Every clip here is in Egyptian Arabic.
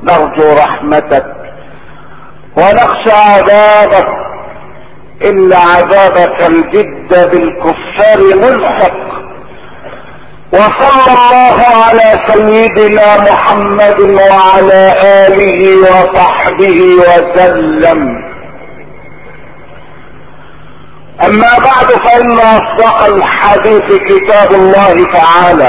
نرجو رحمتك ونخشى عذابك ان عذابك الجد بالكفار ملحق وصلى الله على سيدنا محمد وعلى اله وصحبه وسلم اما بعد فان اصدق الحديث كتاب الله تعالى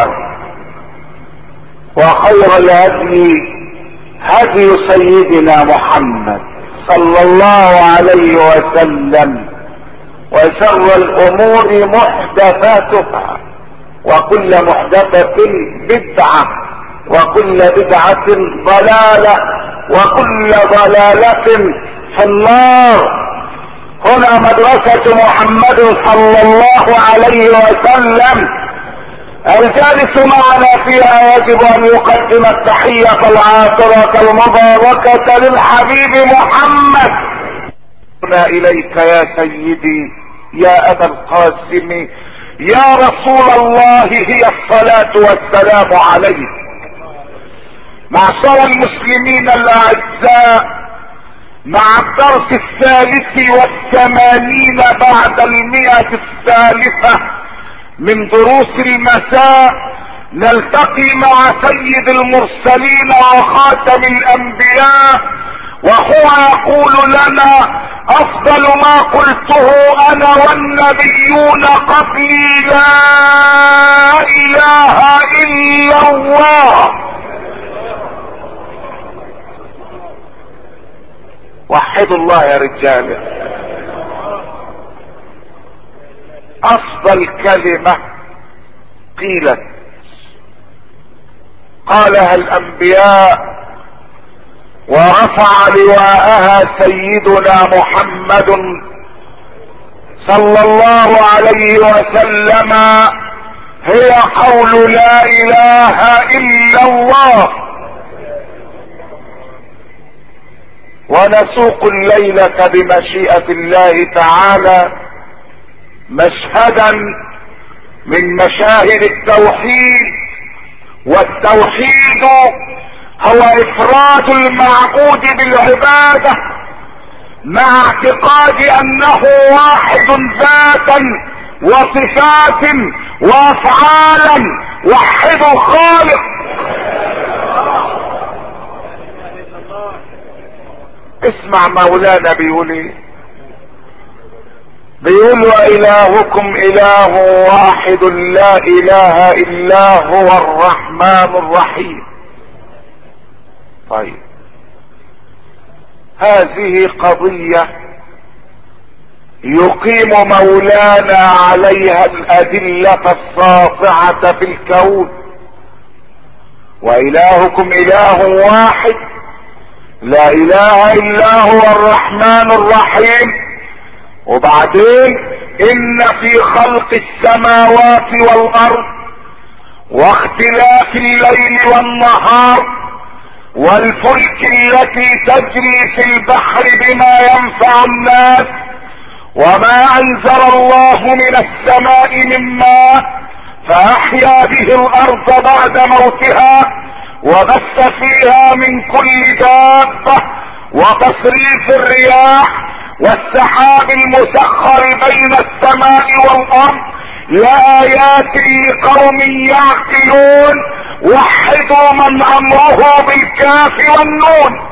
وخير الهدي هدي سيدنا محمد صلى الله عليه وسلم وشر الامور محدثاتها وكل محدثة بدعة وكل بدعة ضلالة وكل ضلالة في النار هنا مدرسة محمد صلى الله عليه وسلم الجالس معنا فيها يجب ان يقدم التحية العاطرة المباركة للحبيب محمد اليك يا سيدي يا ابا القاسم يا رسول الله هي الصلاة والسلام عليك معشر المسلمين الاعزاء مع الدرس الثالث والثمانين بعد المئة الثالثة من دروس المساء نلتقي مع سيد المرسلين وخاتم الانبياء وهو يقول لنا افضل ما قلته انا والنبيون قبلي لا اله الا الله وحدوا الله يا رجال افضل كلمة قيلت قالها الانبياء ورفع لواءها سيدنا محمد صلى الله عليه وسلم هي قول لا اله الا الله ونسوق الليلة بمشيئة الله تعالى مشهدا من مشاهد التوحيد والتوحيد هو افراد المعبود بالعبادة مع اعتقاد انه واحد ذاتا وصفات وافعالا وحد الخالق اسمع مولانا بيقول ايه بيقول والهكم اله واحد لا اله الا هو الرحمن الرحيم طيب هذه قضية يقيم مولانا عليها الادلة الساطعة في الكون والهكم اله واحد لا اله الا هو الرحمن الرحيم وبعدين ان في خلق السماوات والارض واختلاف الليل والنهار والفلك التي تجري في البحر بما ينفع الناس وما انزل الله من السماء من ماء فاحيا به الارض بعد موتها وبث فيها من كل دابة وتصريف الرياح والسحاب المسخر بين السماء والارض لآيات لقوم يعقلون وحدوا من امره بالكاف والنون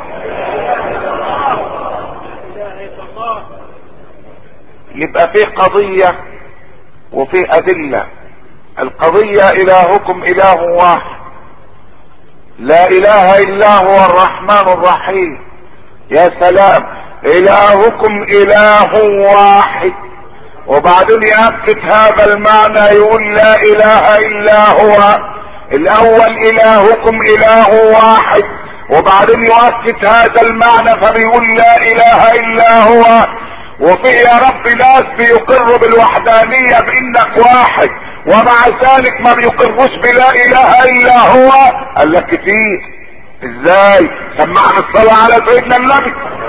يبقى في قضية وفي ادلة القضية الهكم اله واحد لا اله الا هو الرحمن الرحيم يا سلام الهكم اله واحد وبعدين يأكد هذا المعنى يقول لا اله الا هو الاول الهكم اله واحد وبعدين يؤكد هذا المعنى فبيقول لا اله الا هو وفي يا رب ناس بيقروا بالوحدانية بانك واحد ومع ذلك ما بيقروش بلا اله الا هو قال لك كتير ازاي سمعنا الصلاة على سيدنا النبي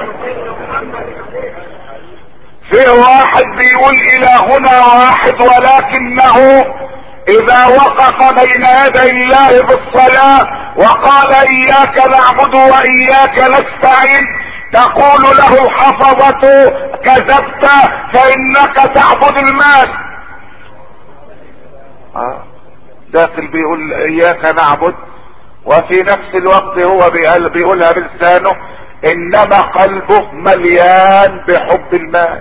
في واحد بيقول الهنا واحد ولكنه اذا وقف بين يدي الله بالصلاة وقال اياك نعبد واياك نستعين تقول له الحفظة كذبت فانك تعبد المال آه. داخل بيقول اياك نعبد وفي نفس الوقت هو بيقولها بلسانه انما قلبه مليان بحب المال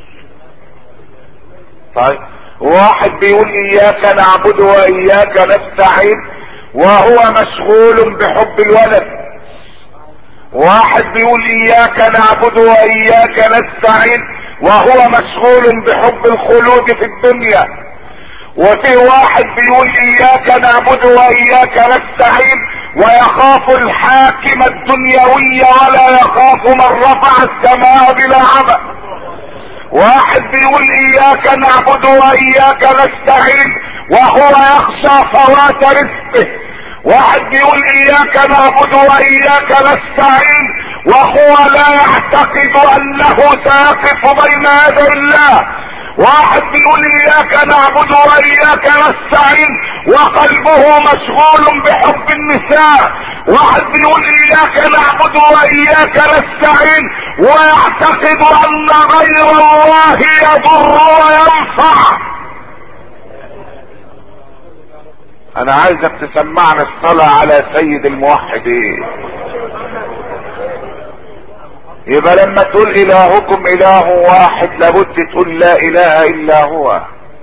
طيب واحد بيقول اياك نعبد واياك نستعين وهو مشغول بحب الولد واحد بيقول اياك نعبد واياك نستعين وهو مشغول بحب الخلود في الدنيا وفي واحد بيقول اياك نعبد واياك نستعين ويخاف الحاكم الدنيوي ولا يخاف من رفع السماء بلا عمل واحد بيقول اياك نعبد واياك نستعين وهو يخشى فوات رزقه واحد بيقول اياك نعبد واياك نستعين وهو لا يعتقد انه سيقف بين يدي الله واحد بيقول اياك نعبد واياك نستعين وقلبه مشغول بحب النساء واحد بيقول اياك نعبد واياك نستعين ويعتقد ان غير الله يضر وينفع انا عايزك تسمعنا الصلاة على سيد الموحدين يبقى لما تقول الهكم اله واحد لابد تقول لا اله الا هو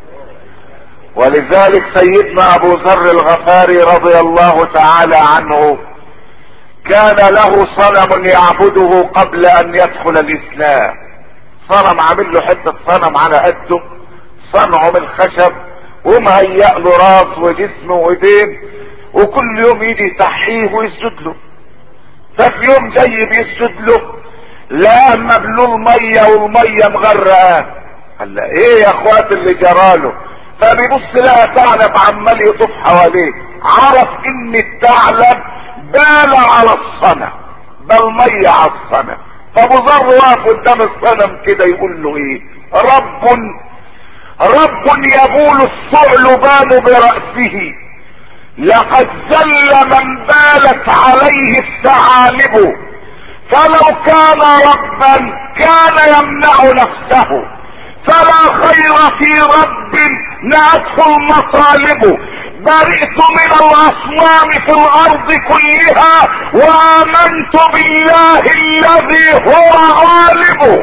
ولذلك سيدنا ابو ذر الغفاري رضي الله تعالى عنه كان له صنم يعبده قبل ان يدخل الاسلام صنم عامل له حته صنم على قده صنعه من خشب ومهيأ له راس وجسم وايدين وكل يوم يجي يصحيه ويسجد له ففي يوم جاي بيسجد له لا مبلول ميه والميه مغرقاه قال له ايه يا اخوات اللي جراله فبيبص لها ثعلب عمال يطوف حواليه عرف ان الثعلب بال على الصنم بل ميه على الصنم فابو ذر واقف قدام الصنم كده يقول له ايه رب رب يبول الثعلبان برأسه لقد زل من بالت عليه الثعالب فلو كان ربا كان يمنع نفسه فلا خير في رب نعته المطالب برئت من الاصنام في الارض كلها وامنت بالله الذي هو غالب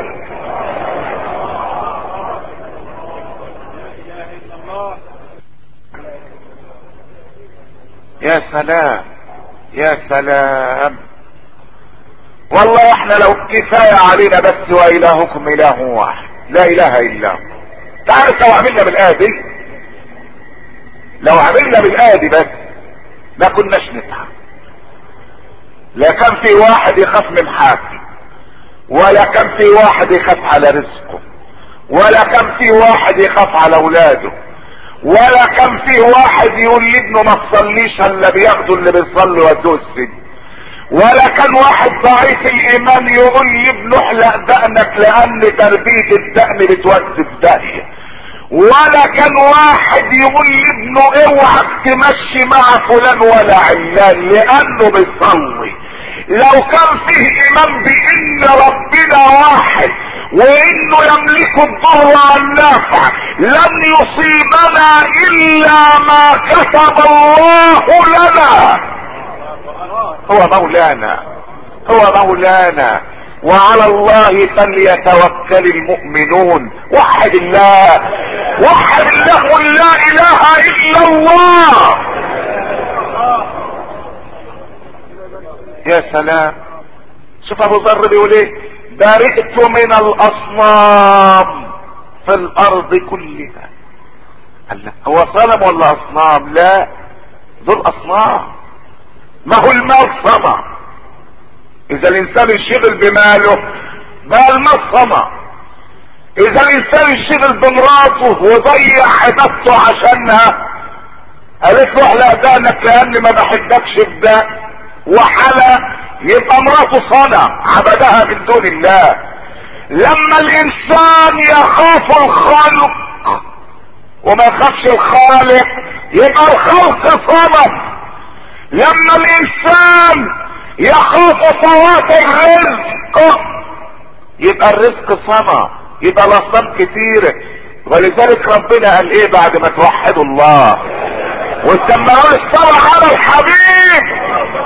يا سلام يا سلام والله احنا لو كفاية علينا بس والهكم اله واحد لا اله الا هو تعرف لو عملنا بالايه دي لو عملنا بالايه دي بس ما كناش نتعب لا كان في واحد يخاف من حاكم ولا كان في واحد يخاف على رزقه ولا كان في واحد يخاف على اولاده ولا كان في واحد يقول لابنه ما تصليش الا بياخدوا اللي بيصلي وادوه السجن ولا كان واحد ضعيف الايمان يقول لابنه احلق دقنك لان تربيه الدقن بتودي في داهيه ولا كان واحد يقول لابنه اوعك تمشي مع فلان ولا علان لانه بيصلي لو كان فيه ايمان بان ربنا واحد وانه يملك الضر والنافع لن يصيبنا الا ما كتب الله لنا هو مولانا هو مولانا وعلى الله فليتوكل المؤمنون وحد الله وحد الله لا اله الا الله يا سلام شوف ابو ذر بيقول ايه برئت من الاصنام في الارض كلها الله هو صنم ولا اصنام لا دول اصنام ما هو المال صنع اذا الانسان يشغل بماله بقى المال صنع اذا الانسان يشغل بمراته وضيع عبادته عشانها قالت له احلق دقنك لاني ما بحبكش بده وحلق يبقى مراته صنع عبدها من دون الله لما الانسان يخاف الخلق وما يخافش الخالق يبقى الخلق صنم لما الانسان يخاف فوات الرزق يبقى الرزق صنع يبقى الاصنام كتيرة ولذلك ربنا قال ايه بعد ما توحدوا الله وسمعوا الصلاة على الحبيب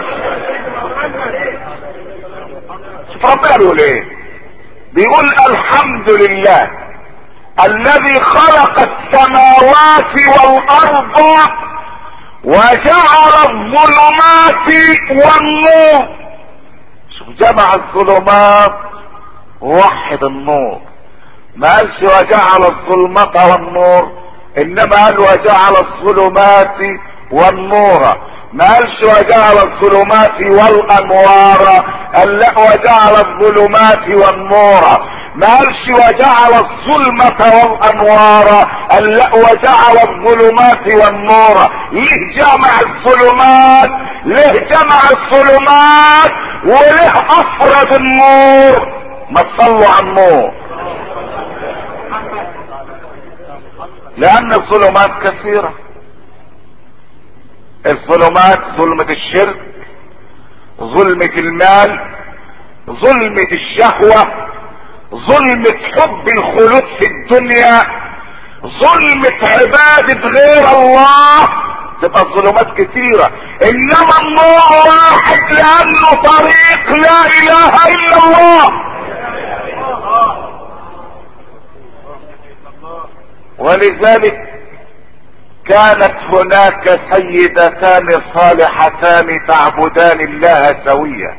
شوف ربنا بيقول ايه بيقول الحمد لله الذي خلق السماوات والارض وجعل الظلمات والنور شوف جمع الظلمات ووحد النور ما قالش وجعل الظلمة والنور انما قال وجعل الظلمات والنور ما قالش وجعل الظلمات والانوار قال لا وجعل الظلمات والنور ما قالش وجعل الظلمة والانوار قال لا وجعل الظلمات والنور ليه جمع الظلمات ليه جمع الظلمات وليه افرد النور ما تصلوا على النور لان الظلمات كثيرة الظلمات ظلمة الشرك ظلمة المال ظلمة الشهوة ظلمة حب الخلود في الدنيا ظلمة عبادة غير الله تبقى الظلمات كتيرة انما النور واحد لانه طريق لا اله الا الله ولذلك كانت هناك سيدتان صالحتان تعبدان الله سويا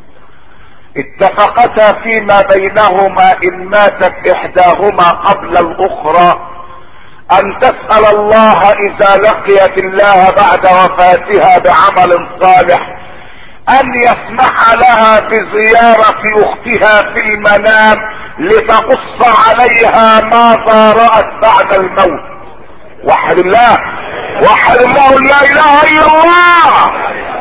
اتفقتا فيما بينهما ان ماتت احداهما قبل الاخرى ان تسأل الله اذا لقيت الله بعد وفاتها بعمل صالح ان يسمح لها بزيارة اختها في المنام لتقص عليها ماذا رأت بعد الموت وحد الله وحد الله لا اله الا الله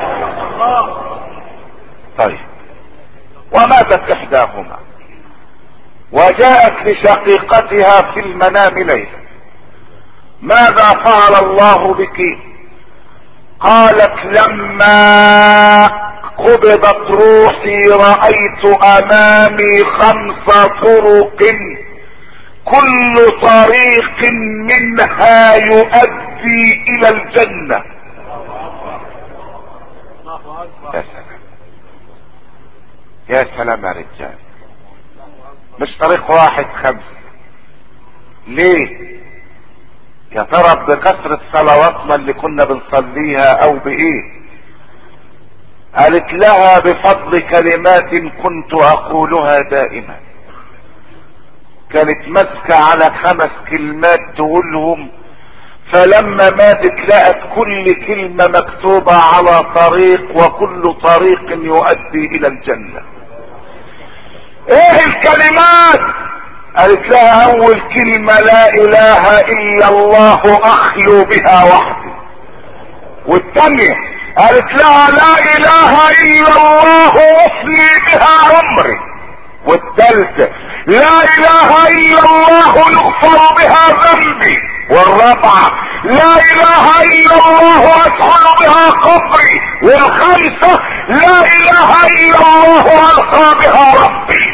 طيب وماتت احداهما وجاءت لشقيقتها في المنام ليلا ماذا فعل الله بك قالت لما قبضت روحي رأيت امامي خمس طرق كل طريق منها يؤدي الى الجنة يا سلام يا سلام يا رجال مش طريق واحد خمس ليه يا ترى بكثرة صلواتنا اللي كنا بنصليها او بايه قالت لها بفضل كلمات كنت اقولها دائما كانت ماسكة على خمس كلمات تقولهم فلما ماتت لقت كل كلمة مكتوبة على طريق وكل طريق يؤدي الى الجنة ايه الكلمات قالت لها اول كلمة لا اله الا الله اخلو بها وحدي والثانية قالت لها لا اله الا الله افني بها عمري والثالثة لا اله الا الله يغفر بها ذنبي والرابعة لا اله الا الله ادخل بها قبري والخامسة لا اله الا الله القى بها ربي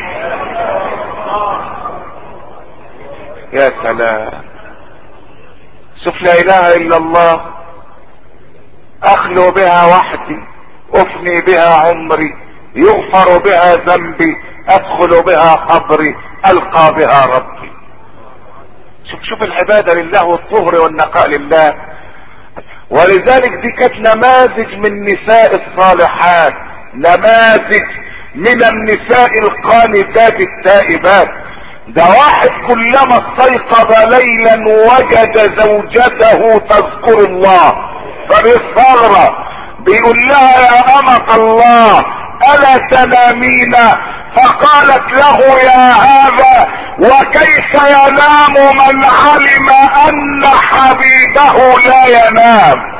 يا سلام شوف لا اله الا الله اخلو بها وحدي افني بها عمري يغفر بها ذنبي ادخل بها قبري القى بها ربي شوف شوف العبادة لله والطهر والنقاء لله ولذلك دي كانت نماذج من نساء الصالحات نماذج من النساء القانتات التائبات ده واحد كلما استيقظ ليلا وجد زوجته تذكر الله فبيستغرب بيقول لها يا امة الله الا تنامين فقالت له يا هذا وكيف ينام من علم ان حبيبه لا ينام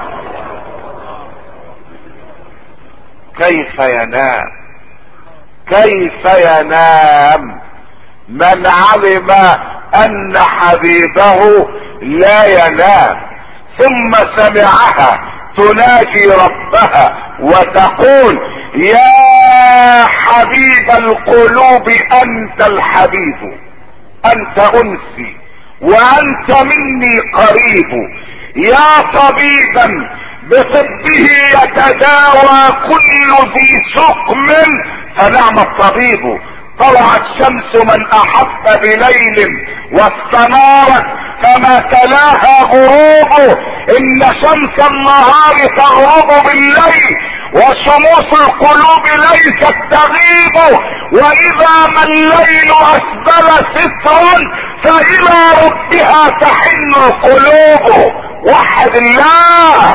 كيف ينام كيف ينام من علم ان حبيبه لا ينام ثم سمعها تناجي ربها وتقول يا حبيب القلوب انت الحبيب انت انسي وانت مني قريب يا طبيبا بطبه يتداوى كل ذي سقم فنعم الطبيب طلعت شمس من احب بليل واستنارت فما تلاها غروبه ان شمس النهار تغرب بالليل وشموس القلوب ليست تغيب واذا ما الليل اسبل سترا فالى ربها تحن القلوب وحد الله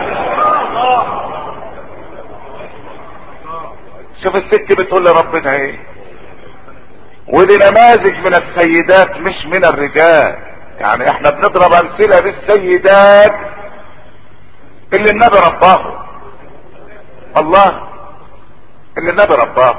شوف الست بتقول لربنا ايه ودي نماذج من السيدات مش من الرجال يعني احنا بنضرب امثله للسيدات اللي النبي رباه الله اللي النبي رباه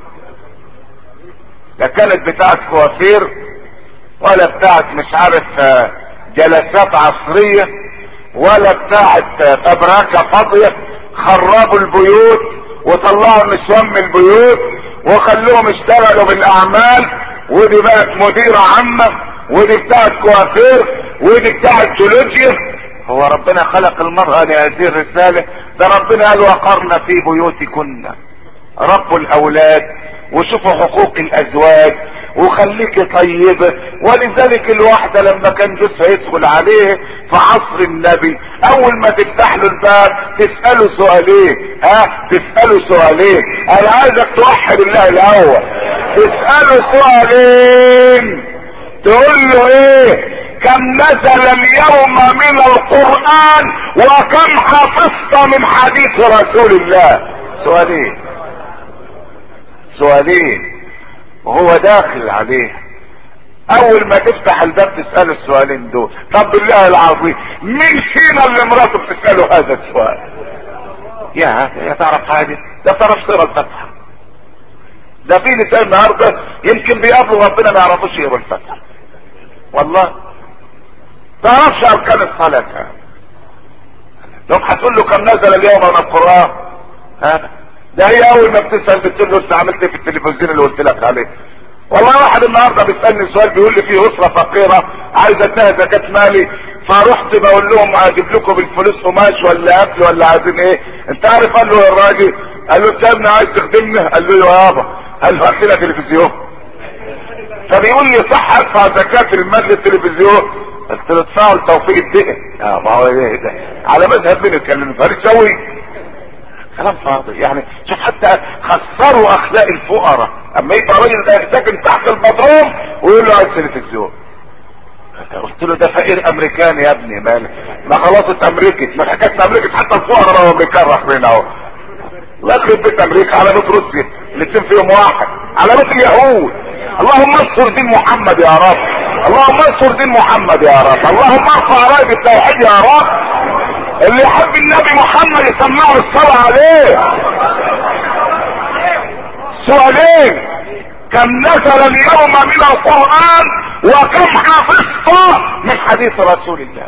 لا كانت بتاعت كوافير ولا بتاعت مش عارف جلسات عصرية ولا بتاعت ابراكة فاضية خربوا البيوت وطلعوا النسوان من البيوت وخلوهم اشتغلوا بالاعمال ودي بقت مديرة عامة ودي بتاعت كوافير ودي بتاعت جيولوجيا هو ربنا خلق المرأة لهذه الرسالة ده ربنا قال وقرنا في بيوتكن رب الاولاد وشوفوا حقوق الازواج وخليكي طيبة ولذلك الواحدة لما كان جوزها يدخل عليه في عصر النبي اول ما تفتح له الباب تسأله سؤالين ها تسأله سؤالين انا عايزك توحد الله الاول تسأله سؤالين تقول له ايه كم نزل اليوم من القرآن وكم حفظت من حديث رسول الله سؤالين سؤالين وهو داخل عليه اول ما تفتح الباب تسأله السؤالين دول طب بالله العظيم مين فينا اللي مراته بتسأله هذا السؤال يا يا تعرف حاجة ده تعرف سيرة الفتحة ده في نساء النهارده يمكن بيقابلوا ربنا ما يعرفوش يقروا الفتحة والله تعرفش اركان الصلاة يوم هتقول له كم نزل اليوم من القرآن هذا ده هي اول ما بتسأل بتقول له انت عملت ايه في التلفزيون اللي قلت لك عليه والله واحد النهارده بيسالني سؤال بيقول لي في اسره فقيره عايزه اديها زكاه مالي فرحت بقول لهم اجيب لكم بالفلوس قماش ولا اكل ولا عايزين ايه انت عارف قال له الراجل قال له انت يا ابني عايز تخدمني قال له يا يابا قال له هات لنا تلفزيون فبيقول لي صح ادفع زكاه المال للتلفزيون قلت له ادفعوا لتوفيق الدقن اه ما هو ايه ده على مذهب مين اتكلم فريساوي كلام فاضي يعني شوف حتى خسروا اخلاق الفقراء اما يبقى راجل ده ساكن تحت البطروم ويقول له عايز تلفزيون قلت له ده فقير امريكاني يا ابني مالك ما خلاص اتامريكت ما حكايه امريكا حتى الفقراء بقوا امريكان راكبين اهو الله يخرب بيت امريكا على بيت روسيا الاثنين فيهم واحد على بيت اليهود اللهم انصر دين محمد يا رب اللهم انصر دين محمد يا رب اللهم ارفع رايه التوحيد يا رب اللي يحب النبي محمد يسمعه الصلاة عليه سؤالين كم نزل اليوم من القرآن وكم حفظت من حديث رسول الله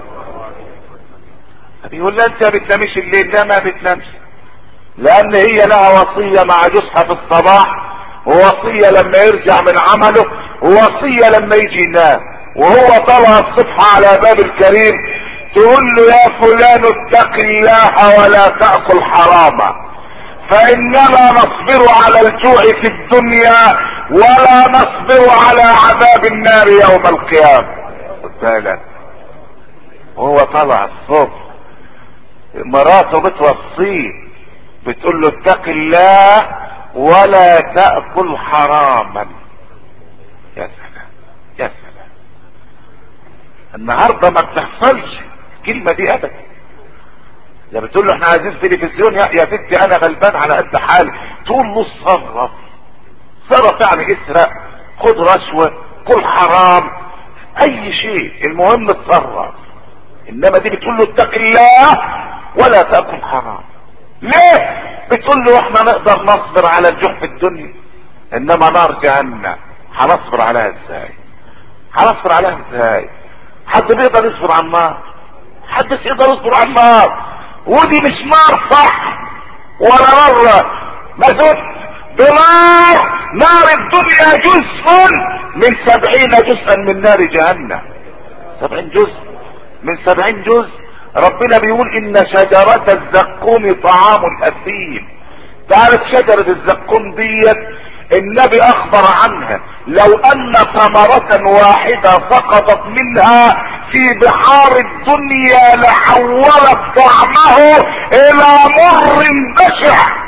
بيقول لها انت ما بتنامش الليل لا ما بتنامش لان هي لها وصية مع جوزها في الصباح ووصية لما يرجع من عمله ووصية لما يجي ينام وهو طلع الصبح على باب الكريم تقول له يا فلان اتق الله ولا تأكل حراما فإننا نصبر على الجوع في الدنيا ولا نصبر على عذاب النار يوم القيامة بالك وهو طلع الصبح مراته بتوصيه بتقول له اتق الله ولا تأكل حراما يا سلام يا سلام النهارده ما بتحصلش الكلمة دي ابدا يا بتقول له احنا عايزين تلفزيون يا, يا ستي انا غلبان على قد حالي تقول له اتصرف صرف يعني اسرق خد رشوة كل حرام اي شيء المهم اتصرف انما دي بتقول له اتق الله ولا تاكل حرام ليه بتقول له احنا نقدر نصبر على الجوع في الدنيا انما نار جهنم هنصبر عليها ازاي هنصبر عليها ازاي حد بيقدر يصبر على النار محدش يقدر يصبر على النار ودي مش نار صح ولا مرة مزود بنار نار الدنيا جزء من سبعين جزءا من نار جهنم سبعين جزء من سبعين جزء ربنا بيقول ان شجرة الزقوم طعام الاثيم تعرف شجرة الزقوم ديت النبي اخبر عنها لو ان ثمرة واحدة سقطت منها في بحار الدنيا لحولت طعمه الى مر بشع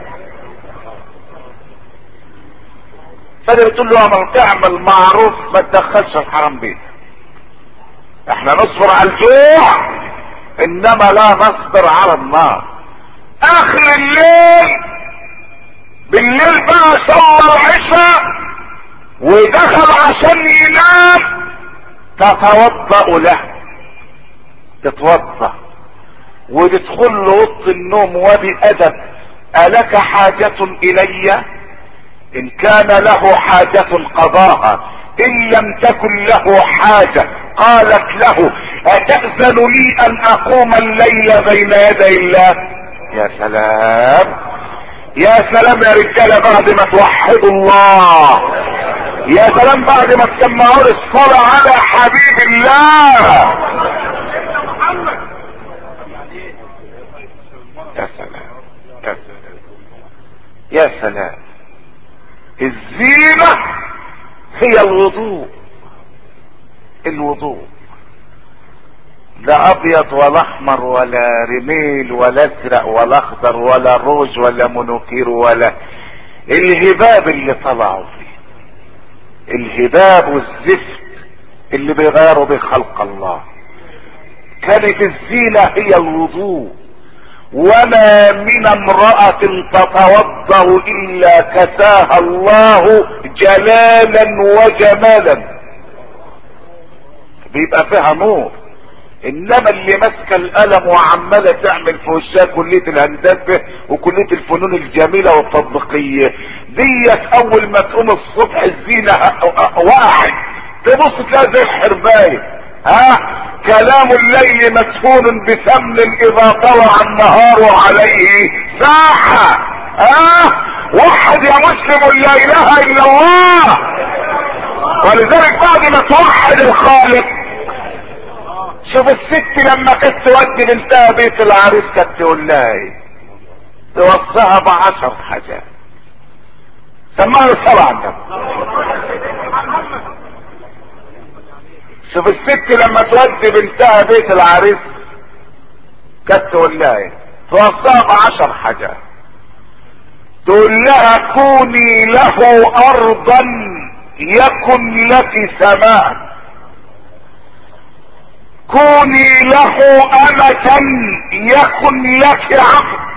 فده بتقول له اما تعمل معروف ما تدخلش الحرام بيتك احنا نصبر على الجوع انما لا نصبر على النار اخر الليل بالليل بقى صلى العشاء ودخل عشان ينام تتوضا له تتوضا وتدخل له اوضه النوم وبأدب ألك حاجة إلي إن كان له حاجة قضاها إن لم تكن له حاجة قالت له أتأذن لي أن أقوم الليل بين يدي الله يا سلام يا سلام يا رجالة بعد ما توحدوا الله يا سلام بعد ما تسمعوا الصلاة على حبيب الله يا سلام يا سلام يا سلام الزينة هي الوضوء الوضوء لا ابيض ولا احمر ولا رميل ولا ازرق ولا اخضر ولا روج ولا منوكير ولا الهباب اللي طلعوا فيه الهباب والزفت اللي بيغيروا بخلق الله كانت الزينة هي الوضوء وما من امرأة تتوضأ الا كساها الله جلالا وجمالا بيبقى فيها نور انما اللي ماسكه القلم وعماله تعمل في وشها كليه الهندسه وكليه الفنون الجميله والتطبيقيه ديت اول ما تقوم الصبح الزينه واحد تبص تلاقي زي الحربايه ها كلام الليل مدفون بثمن اذا طلع النهار عليه ساحه ها وحد يا مسلم لا اله الا الله ولذلك بعد ما توحد الخالق شوف الست لما كانت تودي بنتها بيت العريس كانت تقول لها ايه توصيها بعشر حاجات سمعنا الصلاة على النبي شوف الست لما تودي بنتها بيت العريس كانت تقول لها ايه توصيها بعشر حاجات تقول لها كوني له ارضا يكن لك سماء كوني له أمة يكن لك عبد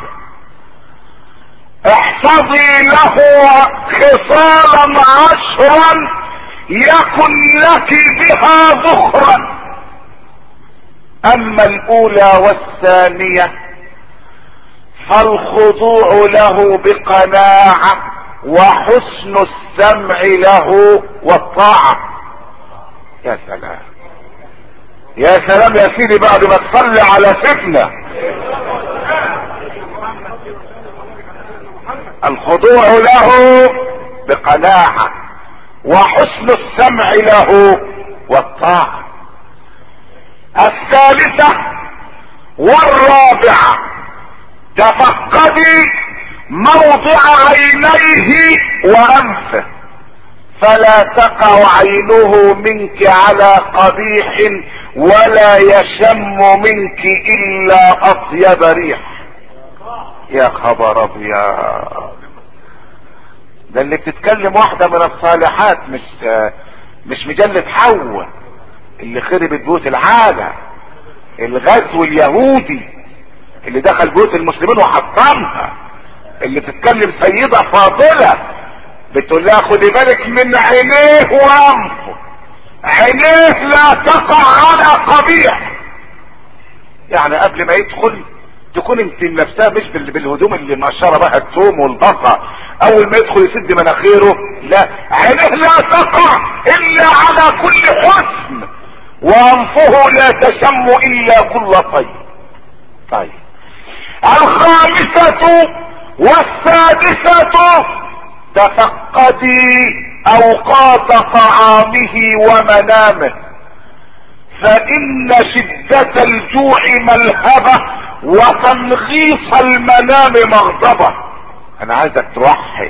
احفظي له خصالا عشرا يكن لك بها ذخرا اما الاولى والثانية فالخضوع له بقناعة وحسن السمع له والطاعة يا سلام يا سلام يا سيدي بعد ما تصلي على فتنة الخضوع له بقناعة وحسن السمع له والطاعة الثالثة والرابعة تفقدي موضع عينيه وانفه فلا تقع عينه منك على قبيح ولا يشم منك الا اطيب ريح يا خبر ابيض ده اللي بتتكلم واحدة من الصالحات مش مش مجلة حواء اللي خربت بيوت العالم الغزو اليهودي اللي دخل بيوت المسلمين وحطمها اللي بتتكلم سيدة فاضلة بتقول لها خدي بالك من عينيه وانفه عينيه لا تقع على قبيح يعني قبل ما يدخل تكون انت نفسها مش بالهدوم اللي مقشره بقى الثوم والبصل اول ما يدخل يسد مناخيره لا عينيه لا تقع الا على كل حسن وانفه لا تشم الا كل طيب طيب الخامسة والسادسة تفقدي اوقات طعامه ومنامه فان شدة الجوع ملهبة وتنغيص المنام مغضبة انا عايزك توحد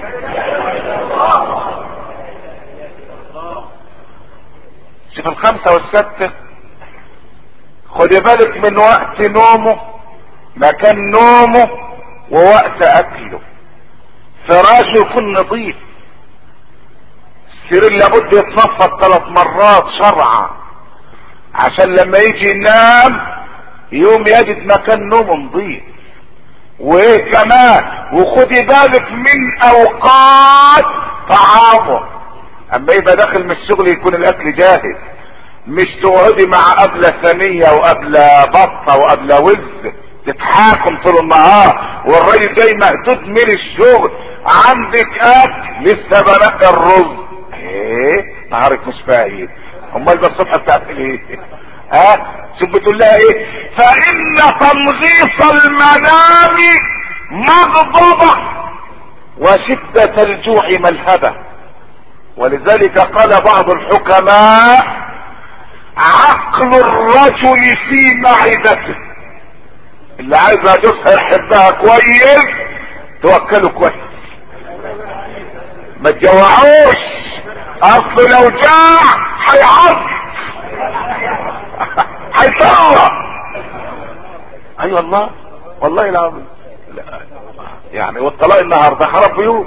شوف الخمسة والستة خدي بالك من وقت نومه مكان نومه ووقت اكله فراشه يكون نظيف السرير لابد يتنفض ثلاث مرات شرعا عشان لما يجي ينام يوم يجد مكان نومه نظيف وايه كمان وخدي بالك من اوقات طعامه اما يبقى داخل من الشغل يكون الاكل جاهز مش تقعدي مع قبلة ثانية وقبلة بطة وقبلة وز تتحاكم طول النهار والراجل جاي مهدود من الشغل عندك اكل لسه بنقي الرز ايه نهارك مش فايد امال ده الصبح بتعمل ايه ها شوف بتقول لها ايه فان تنغيص المنام مغضبة وشدة الجوع ملهبة ولذلك قال بعض الحكماء عقل الرجل في معدته اللي عايزها جوزها يحبها كويس توكله كويس ما تجوعوش اصل لو جاع هيعض هيطلع اي أيوة والله والله العظيم يعني والطلاق النهارده خرب بيوت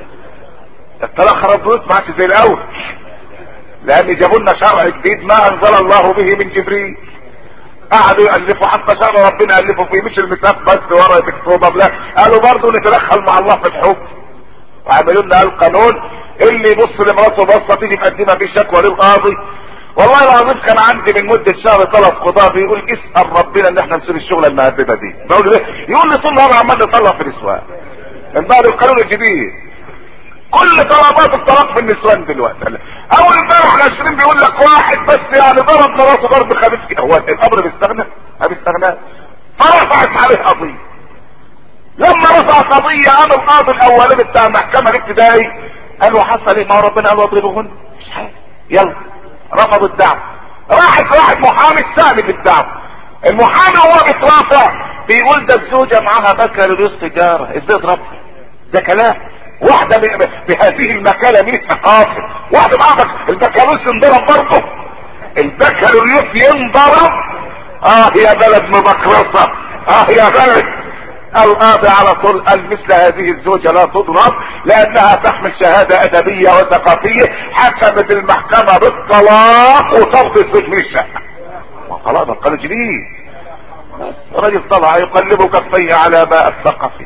الطلاق خرب بيوت ما عادش زي الاول لان جابوا لنا شرع جديد ما انزل الله به من جبريل قعدوا يألفوا حتى شرع ربنا ألفوا فيه مش المساف بس ورا مكتوبة لا قالوا برضه نتدخل مع الله في الحكم وعملوا لنا القانون اللي يبص لمراته بصه تيجي مقدمه في شكوى للقاضي والله العظيم كان عندي من مدة شهر طلب قضاء بيقول اسأل ربنا ان احنا نسيب الشغلة المهببة دي بقول له يقول لي طول النهار عمال نطلع في النسوان من بعد القانون الجديد كل طلبات الطلاق في النسوان دلوقتي اول امبارح العشرين بيقول لك واحد بس يعني ضرب مراته ضرب خبيث هو الامر بيستغنى ما بيستغنى فرفعت عليه قضية لما رفع قضية قام القاضي الاولاني بتاع المحكمة الابتدائي قال له حصل ايه ما هو ربنا قال واضربهن مش حاجة يلا رفض الدعوة راحت واحد محامي الثاني في الدعوة المحامي هو بيترافع بيقول ده الزوجة معاها بكالوريوس تجارة ازاي اضربها ده كلام واحدة بهذه المكانة من الثقافة واحدة معاها البكالوريوس ينضرب برضه البكالوريوس ينضرب اه يا بلد مبكرسة اه يا بلد القاضي على طول قال مثل هذه الزوجة لا تضرب لانها تحمل شهادة ادبية وثقافية حكمت المحكمة بالطلاق وترضي الزوج من الشقة طلاق ده قال جديد الراجل طلع يقلب كفيه على ماء الثقافي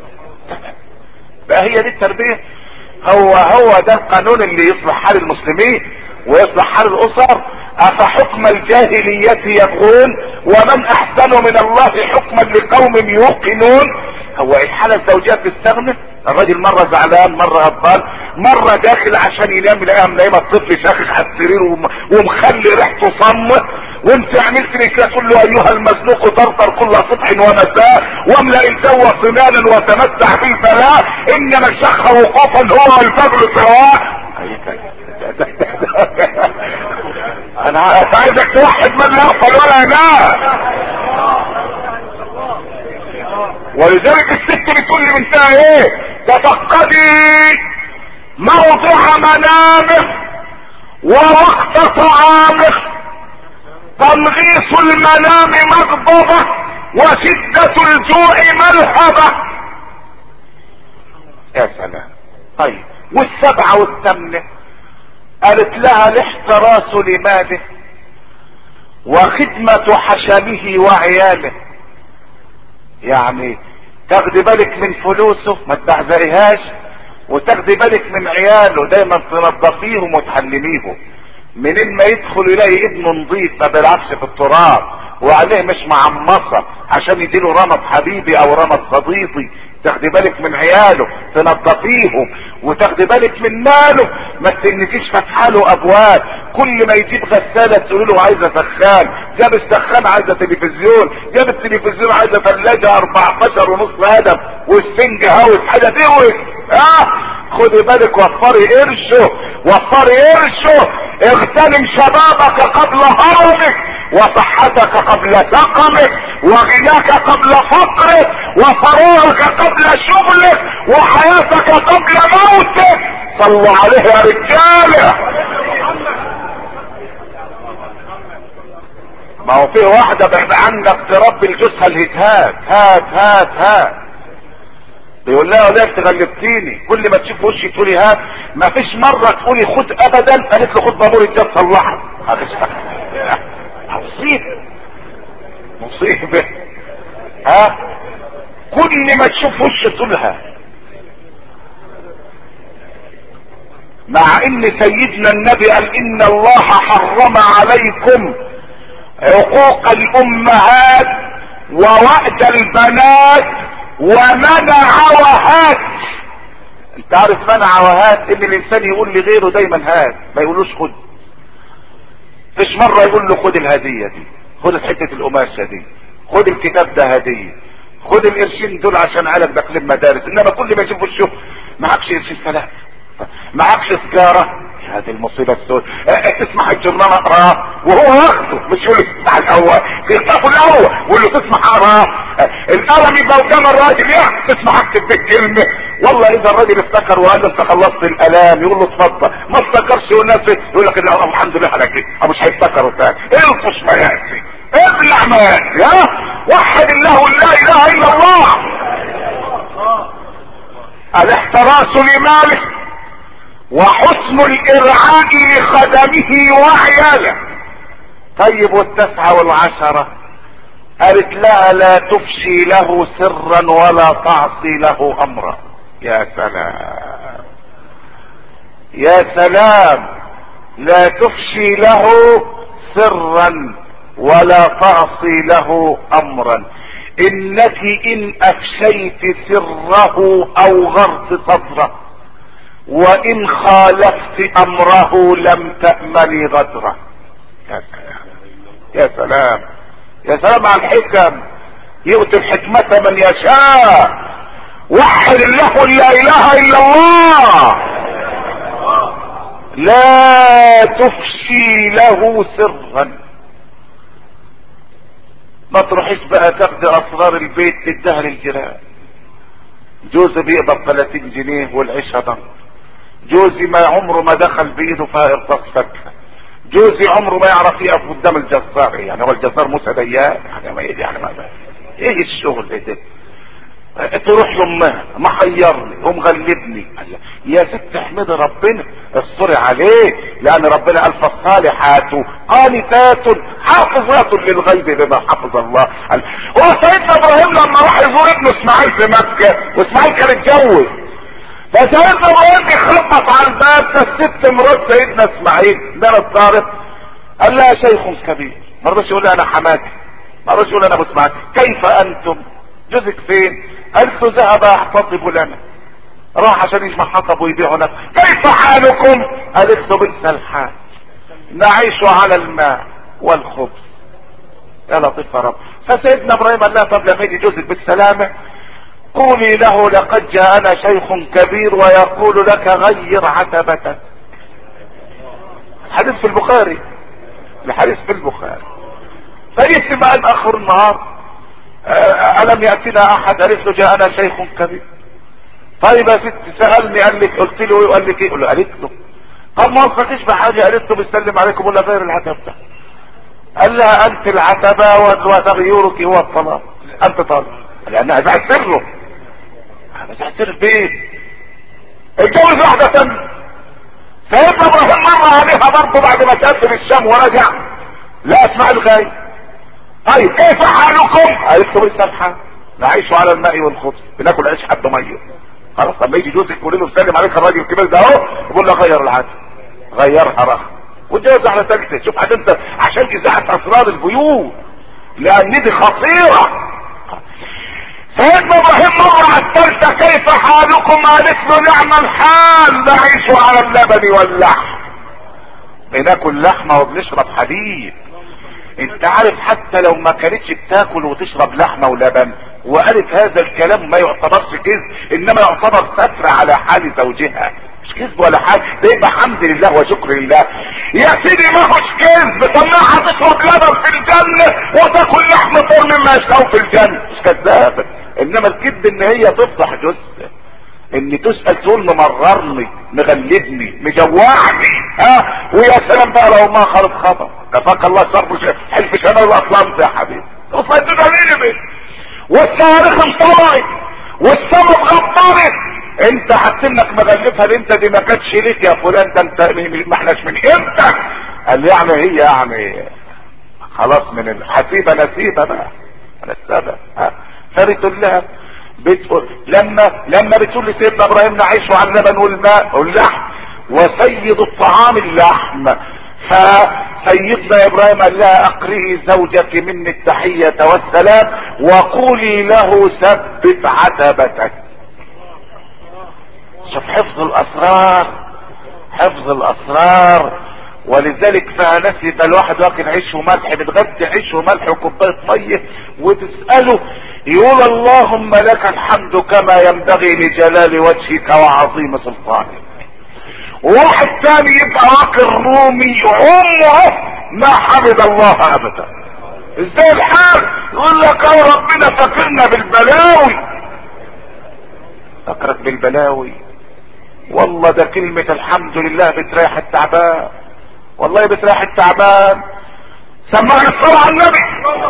بقى هي دي التربية هو هو ده القانون اللي يصلح حال المسلمين ويصلح حال الاسر افحكم الجاهلية يبغون ومن احسن من الله حكما لقوم يوقنون هو الحالة الزوجية تستغنى الراجل مرة زعلان مرة غضبان مرة داخل عشان ينام يلاقيها منايمة الطفل شاخخ على السرير ومخلي ريحته صم وانت عملت لي كده تقول له ايها المزنوق طرطر كل صبح ومساء واملا الجو صنانا وتمتع بالفلاح انما الشخ وقوفا هو والفجر سواء انا عايزك توحد من لا يغفل ولا ينام ولذلك الست بتقول لي بنتها ايه تفقدي موضع منامه ووقت طعامه تنغيص المنام مغضبة وشدة الجوع ملهبة يا سلام طيب والسبعة والثمنة قالت لها الاحتراس لماله وخدمة حشمه وعياله يعني تاخدي بالك من فلوسه ما تبعزقيهاش وتاخدي بالك من عياله دايما تنظفيهم وتحلميهم منين ما يدخل يلاقي ابنه نظيف ما بيلعبش في التراب وعليه مش معمصة عشان يديله رمض حبيبي او رمض صديقي تاخدي بالك من عياله تنظفيهم وتاخدي بالك من ماله ما تنكيش فاتحه له ابواب كل ما يجيب غسالة تقول له عايزة سخان جاب السخان عايزة تلفزيون جاب التلفزيون عايزة ثلاجة 14 ونص هدف وسفنج هاوس حاجة توي اه خدي بالك وفري قرشه وفري قرشه اغتنم شبابك قبل هرمك وصحتك قبل سقمك وغناك قبل فقرك وفراغك قبل شغلك وحياتك قبل موتك صلوا عليه يا رجاله ما هو في واحدة بعد عنك تربي الجثة الهتهات هات هات هات بيقول لها وليه تغلبتيني كل ما تشوف وشي تقولي هات ما فيش مرة تقولي خد ابدا قالت له خد بابور الجثة صلحه مصيبة مصيبة ها كل ما تشوف وش تقولها مع ان سيدنا النبي قال ان الله حرم عليكم عقوق الامهات ووأد البنات ومنع وهات انت عارف منع وهات ان الانسان يقول لغيره دايما هات ما يقولوش خد فيش مرة يقول له خد الهدية دي خد حتة القماشة دي خد الكتاب ده هدية خد القرشين دول عشان عيالك داخلين مدارس انما كل ما يشوف وشه معكش قرشين سلام معكش سجارة هذه المصيبة السوداء اه تسمع الجرنان اقراه وهو واخده مش يقول له تسمع الاول تخطفه الاول ويقول له تسمع اقراه اه القلم يبقى قدام الراجل يا تسمع اكتب بالكلمة والله اذا الراجل افتكر وقال له انت خلصت الالام يقول له اتفضل ما افتكرش والناس يقول لك لا الحمد لله على كده مش هيفتكروا تاني الطش ما ياتي ابلع ما ياتي ها وحد الله لا اله الا الله الاحتراس لماله وحسن الارعاء لخدمه وعياله طيب والتسعة والعشرة قالت لها لا تفشي له سرا ولا تعصي له امرا يا سلام يا سلام لا تفشي له سرا ولا تعصي له امرا انك ان افشيت سره او غرت صدره وان خالفت امره لم تأمني غدره يا سلام يا سلام يا سلام على الحكم يؤتي الحكمة من يشاء وحد الله لا اله الا الله لا تفشي له سرا ما تروحيش بقى تاخدي اسرار البيت تديها للجيران جوزي بيقبض 30 جنيه والعيشة ضنك جوزي ما عمره ما دخل بايده في ارتص فكه جوزي عمره ما يعرف يقف قدام الجزار يعني هو الجزار موسى ديان يعني ما يعني ما ايه الشغل ده تروح لامها محيرني ومغلبني يا ست احمد ربنا اصطري عليه لان ربنا قال فالصالحات قانتات حافظات للغيب بما حفظ الله هو سيدنا ابراهيم لما راح يزور ابنه اسماعيل في مكه واسماعيل كان اتجوز فسيدنا ابراهيم يخبط على الباب فالست مرات سيدنا اسماعيل ده الطارق قال لها شيخ كبير ما رضاش يقول انا حماتي ما رضاش يقول انا ابو اسماعيل كيف انتم جوزك فين قالت له ذهب يحتطب لنا راح عشان يجمع حطب ويبيعه لنا كيف حالكم قالت له بئس الحال نعيش على الماء والخبز يا لطيف يا رب فسيدنا ابراهيم قال لها طب لما يجي جوزك بالسلامه قولي له لقد جاءنا شيخ كبير ويقول لك غير عتبتك الحديث في البخاري الحديث في البخاري فيسمع بعد اخر النهار الم يأتنا احد قالت له جاءنا شيخ كبير طيب يا ست سألني قال لك قلت له ايه قال لك ايه قالت له طب ما وصلتيش بحاجة قالت له بيسلم عليكم ولا غير العتبة قال لها انت العتبة وتغيرك هو الطلاق انت طالق لانها زعل سره بس هعترف بايه اتجوز واحدة تانية سيدنا ابراهيم مر عليها برضه بعد ما سافر الشام ورجع لا اسمع الغاية طيب كيف حالكم قالت له لسه الحال نعيش على الماء والخبز بناكل عيش حب ميه خلاص لما يجي جوزك يقول له سلم عليك الراجل الكبير ده اهو يقول له غير العادة غيرها رخ واتجوز على ثالثة شوف عشان انت عشان اذاعة اسرار البيوت لان دي خطيرة سيدنا ابراهيم مر على الثالثة كيف حالكم قالت له نعم الحال نعيش على اللبن واللحم بناكل لحمة وبنشرب حليب انت عارف حتى لو ما كانتش بتاكل وتشرب لحمة ولبن وقالت هذا الكلام ما يعتبرش كذب انما يعتبر ستر على حال زوجها مش كذب ولا حاجة ده يبقى حمد لله وشكر لله يا سيدي ما هوش كذب طلعها تشرب لبن في الجنة وتاكل لحم طول مما يشتهوا في الجنة مش كذابة انما الكذب ان هي تفضح جثة ان تسأل تقول ممررني مغلبني مجوعني ها ويا سلام بقى لو ما خلط خطأ كفاك الله شر حلف شمال الاطلام يا حبيبي وصلت دليل والصواريخ انطلقت والسما اتغطرت انت حاسس مغلفها انت دي ما كانتش ليك يا فلان ده انت ما احناش من امتى قال يعني هي يعني خلاص من الحسيبه نسيبه بقى انا السبب ها فبتقول لها بتقول لما لما بتقول لسيدنا ابراهيم نعيش على اللبن والماء واللحم وسيد الطعام اللحم فسيدنا ابراهيم قال لها اقرئي زوجك مني التحية والسلام وقولي له ثبت عتبتك شوف حفظ الاسرار حفظ الاسرار ولذلك فيها ناس يبقى الواحد واكل عيش وملح بتغدي عيش وملح وكوبايه ميه وتساله يقول اللهم لك الحمد كما ينبغي لجلال وجهك وعظيم سلطانك واحد تاني يبقى واكل رومي عمره ما حمد الله ابدا ازاي الحال يقول لك يا ربنا فاكرنا بالبلاوي فاكرك بالبلاوي والله ده كلمة الحمد لله بتريح التعبان والله بتريح التعبان سمعني الصلاة على النبي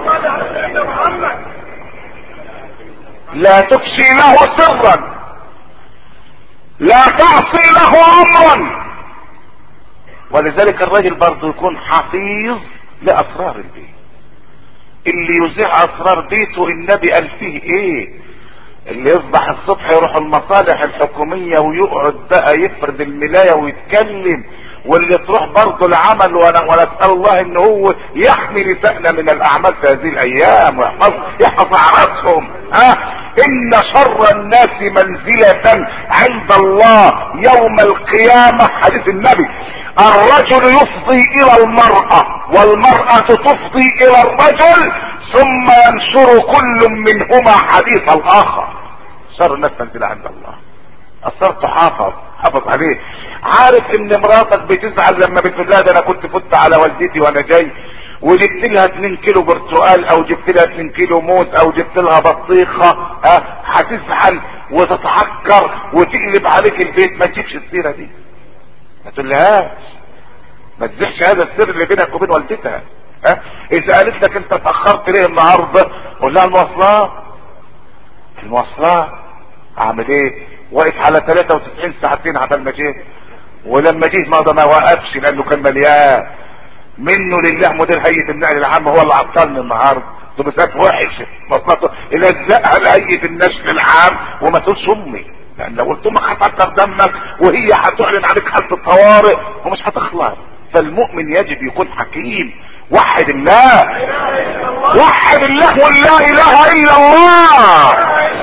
لا تفشي له سرا لا تعصي له امرا ولذلك الراجل برضه يكون حفيظ لاسرار البيت اللي يذيع اسرار بيته النبي قال فيه ايه اللي يصبح الصبح يروح المصالح الحكومية ويقعد بقى يفرد الملاية ويتكلم واللي تروح برضه العمل وانا ونسال الله ان هو يحمي نسائنا من الاعمال في هذه الايام ويحفظ يحفظ اعراضهم ها ان شر الناس منزلة عند الله يوم القيامة حديث النبي الرجل يفضي الى المرأة والمرأة تفضي الى الرجل ثم ينشر كل منهما حديث الاخر شر الناس منزلة عند الله اثرت حافظ حافظ عليه عارف ان مراتك بتزعل لما بتقول لها ده انا كنت فت على والدتي وانا جاي وجبت لها 2 كيلو برتقال او جبت لها 2 كيلو موز او جبت لها بطيخه ها هتزعل وتتعكر وتقلب عليك البيت ما تجيبش السيره دي ما تقولهاش ما تزحش هذا السر اللي بينك وبين والدتها ها اذا قالت لك انت اتاخرت ليه النهارده قول لها المواصلات المواصلات اعمل ايه واقف على 93 ساعتين عبال ما جه ولما جه ما ما وقفش لانه كان مليان منه لله مدير هيئه النقل العام هو اللي عطلني النهارده اتوبيسات وحش مواصلاته الزقها لهيئه النقل العام وما تقولش امي لان لو قلت امك هتعكر دمك وهي هتعلن عليك حاله الطوارئ ومش هتخلص فالمؤمن يجب يكون حكيم وحد الله وحد الله ولا اله الا الله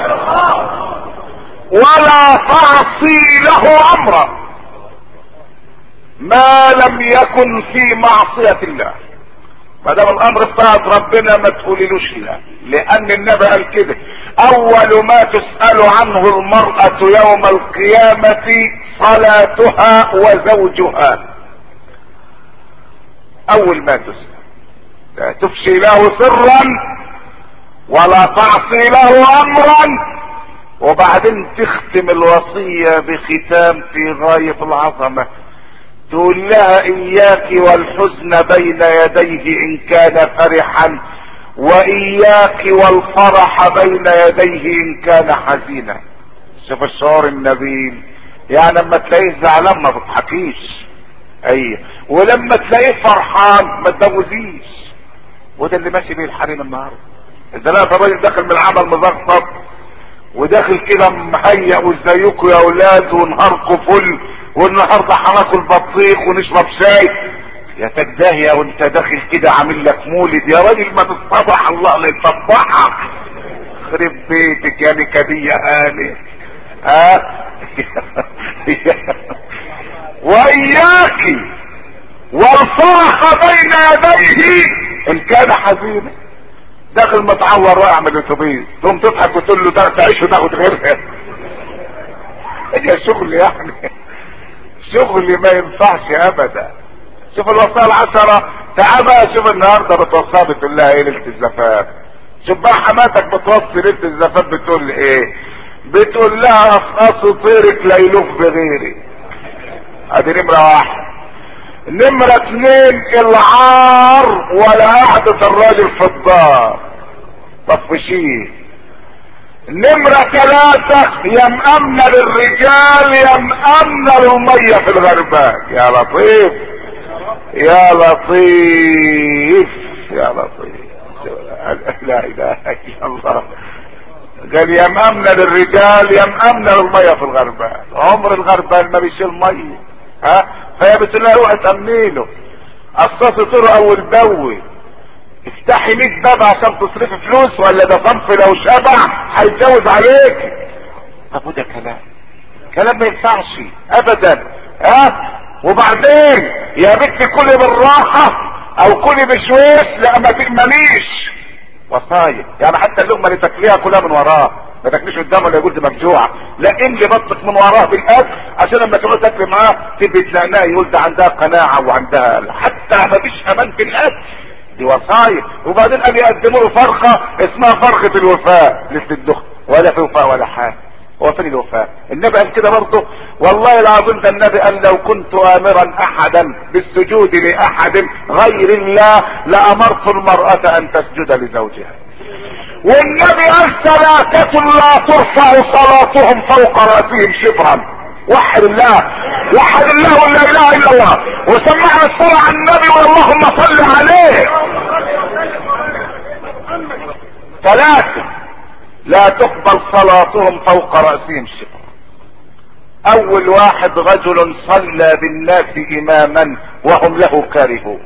ولا تعصي له امرا ما لم يكن في معصية الله ما دام الامر بتاعت ربنا ما تقوليلوش لا لان النبي قال كده اول ما تسأل عنه المرأة يوم القيامة صلاتها وزوجها اول ما تسأل لا تفشي له سرا ولا تعصي له امرا وبعدين تختم الوصية بختام في غاية العظمة تقول لها اياك والحزن بين يديه ان كان فرحا واياك والفرح بين يديه ان كان حزينا شوف الشعور النبيل يعني لما تلاقيه زعلان ما تضحكيش اي ولما تلاقيه فرحان ما تدوزيش وده اللي ماشي بيه الحريم النهارده اذا لا الراجل داخل من العمل مزغطط وداخل كده مهيأ وازيكم يا اولاد ونهاركم فل والنهارده هناكل بطيخ ونشرب شاي يا تجداهية وانت داخل كده عامل لك مولد يا راجل ما تصطبح الله لا يصبحك خرب بيتك يا نكدية هاني ها واياكي والفرح بين يديه ان كان حزينا داخل متعور واقع من الاتوبيس تقوم تضحك وتقول له تعيش وتاخد غيرها هي شغل يعني شغل ما ينفعش ابدا شوف الوصايا العشرة تعال بقى شوف النهارده بتوصيها بتقول لها ايه ليله الزفاف شوف بقى حماتك بتوصي ليله الزفاف بتقول ايه بتقول لها افقص طيرك لا يلوف بغيري ادي نمرة واحد نمرة اتنين العار ولا قعدة الراجل في الدار طفشيه نمرة ثلاثة يا مأمنة للرجال يا مأمنة للمية في الغربان يا لطيف يا لطيف يا لطيف لا اله الا الله قال يا مأمنة للرجال يا مأمنة للمية في الغربان عمر الغربان ما بيشيل مية ها فهي بتقول لها روحي تأمنيله قصصي طرق اول باول افتحي 100 باب عشان تصرفي فلوس ولا ده صنف لو شبع هيتجوز عليك طب وده كلام كلام ما ينفعش ابدا ها وبعدين يا بنتي كلي بالراحة او كلي بشويش لا ما تأمنيش وصايا يعني حتى اللقمة اللي تاكليها كلها من وراه ما تاكليش قدامه ولا يقول دي مفجوعة لا املي بطنك من وراه بالاكل عشان لما تقعد تاكل معاه تبقى تلاقيها يقول ده عندها قناعة وعندها حتى ما فيش امان في الاكل دي وصايا وبعدين قال يقدموا له فرخة اسمها فرخة الوفاء لسه الدخن ولا في وفاء ولا حاجة هو فين الوفاء النبي قال كده برضه والله العظيم ده النبي قال لو كنت امرا احدا بالسجود لاحد غير الله لامرت المرأة ان تسجد لزوجها والنبي قال ثلاثة لا ترفع صلاتهم فوق رأسهم شبرا وحد الله وحد الله ولا اله الا الله وسمعنا الصلاة على النبي واللهم صل عليه ثلاثة لا تقبل صلاتهم فوق رأسهم شبرا اول واحد رجل صلى بالناس اماما وهم له كارهون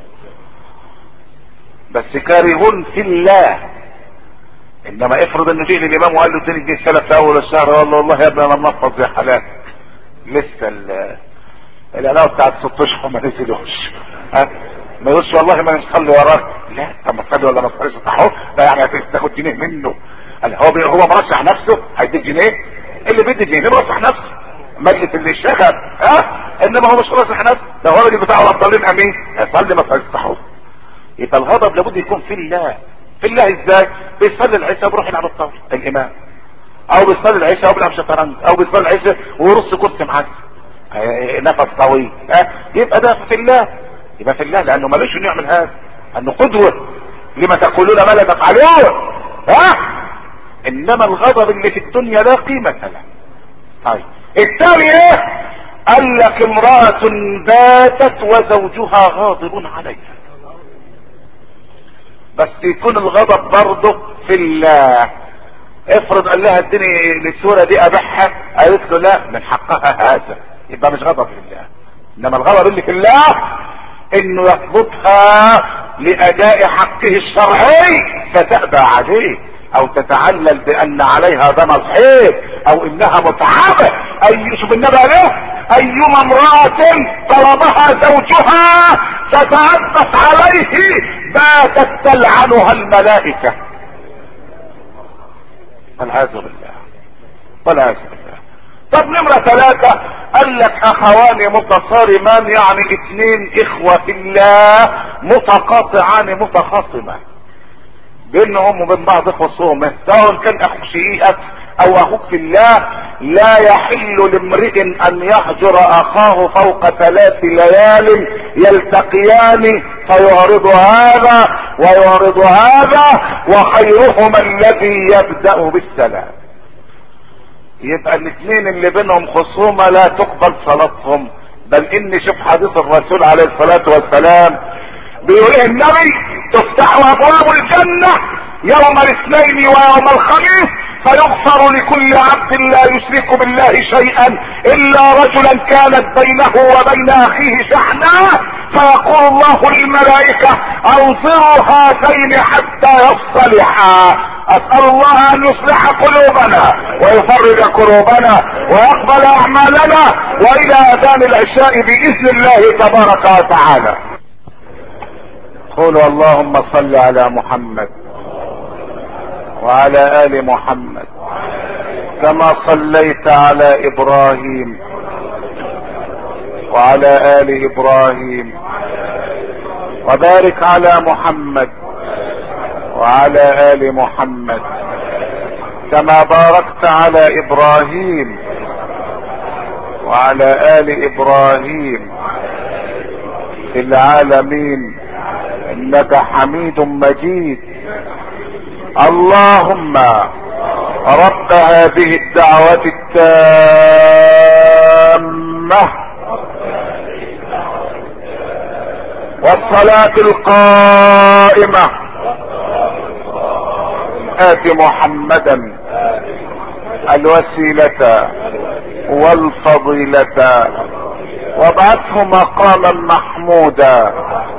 بس كارهون في الله انما افرض انه جه للامام وقال له تاني جه السلف في اول الشهر قال له والله يا ابني انا منفض يا حلال لسه العلاوه بتاعت ست اشهر ما نزلوش ها ما يقولش والله ما نصلي وراك لا طب ما تصلي ولا ما تصليش اهو ده يعني تاخد جنيه منه قال هو بي هو مرشح نفسه هيديك جنيه اللي بيدي جنيه مرشح نفسه مجلس اللي اشتغل ها انما هو مش مرشح نفسه ده هو الراجل بتاعه الضالين امين هيصلي ما تصليش اهو يبقى الغضب لابد يكون في الله في الله ازاي بيصلي العشاء بيروح يلعب الطاوله الامام او بيصلي العشاء وبيلعب شطرنج او بيصلي العشاء ويرص كرسي معاك نفس طويل ها يبقى ده في الله يبقى في الله لانه ملوش انه يعمل هذا انه قدوه لما تقولون ما لا تفعلون ها انما الغضب اللي في الدنيا لا قيمه له طيب الثاني ايه قال لك امراه باتت وزوجها غاضب عليها بس يكون الغضب برضه في الله افرض قال لها اديني الصوره دي ابيعها قالت له لا من حقها هذا يبقى مش غضب في الله انما الغضب اللي في الله انه يطلبها لاداء حقه الشرعي فتأبى عليه او تتعلل بان عليها دم الحيض او انها متعبة اي شوف النبي عليه ايما امرأة طلبها زوجها فتعبت عليه باتت تلعنها الملائكة والعياذ بالله والعياذ بالله طب نمرة ثلاثة قال لك اخوان متصارمان يعني اثنين اخوة في الله متقاطعان متخاصمان بينهم وبين بعض خصومه سواء كان اخو شقيقك او اخوك في الله لا يحل لامرئ ان يهجر اخاه فوق ثلاث ليال يلتقيان فيعرض هذا ويعرض هذا وخيرهما الذي يبدأ بالسلام يبقى الاثنين اللي بينهم خصومة لا تقبل صلاتهم بل ان شوف حديث الرسول عليه الصلاة والسلام بيقول إيه النبي تفتح ابواب الجنة يوم الاثنين ويوم الخميس فيغفر لكل عبد لا يشرك بالله شيئا الا رجلا كانت بينه وبين اخيه شحناء فيقول الله للملائكة اوزروا هاتين حتى يصطلحا اسأل الله ان يصلح قلوبنا ويفرج كروبنا ويقبل اعمالنا والى اذان العشاء باذن الله تبارك وتعالى قولوا اللهم صل على محمد وعلى ال محمد كما صليت على ابراهيم وعلى ال ابراهيم وبارك على محمد وعلى ال محمد كما باركت على ابراهيم وعلى ال ابراهيم في العالمين انك حميد مجيد اللهم رب هذه الدعوة التامة والصلاة القائمة آت محمدا الوسيلة والفضيلة وابعثه مقاما محمودا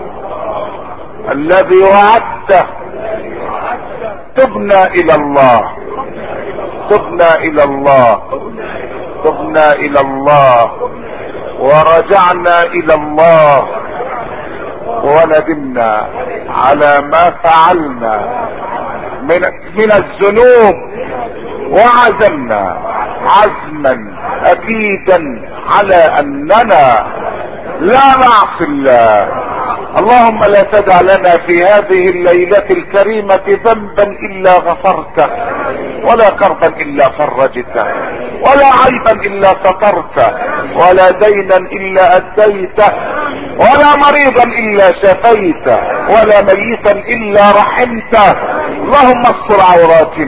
الذي وعدته تبنا الى الله تبنا الى الله تبنا الى الله ورجعنا الى الله وندمنا على ما فعلنا من من الذنوب وعزمنا عزما اكيدا على اننا لا نعصي الله اللهم لا تدع لنا في هذه الليلة الكريمة ذنبا الا غفرته ولا كربا الا فرجته ولا عيبا الا سترته ولا دينا الا اديته ولا مريضا الا شفيته ولا ميتا الا رحمته اللهم استر عوراتنا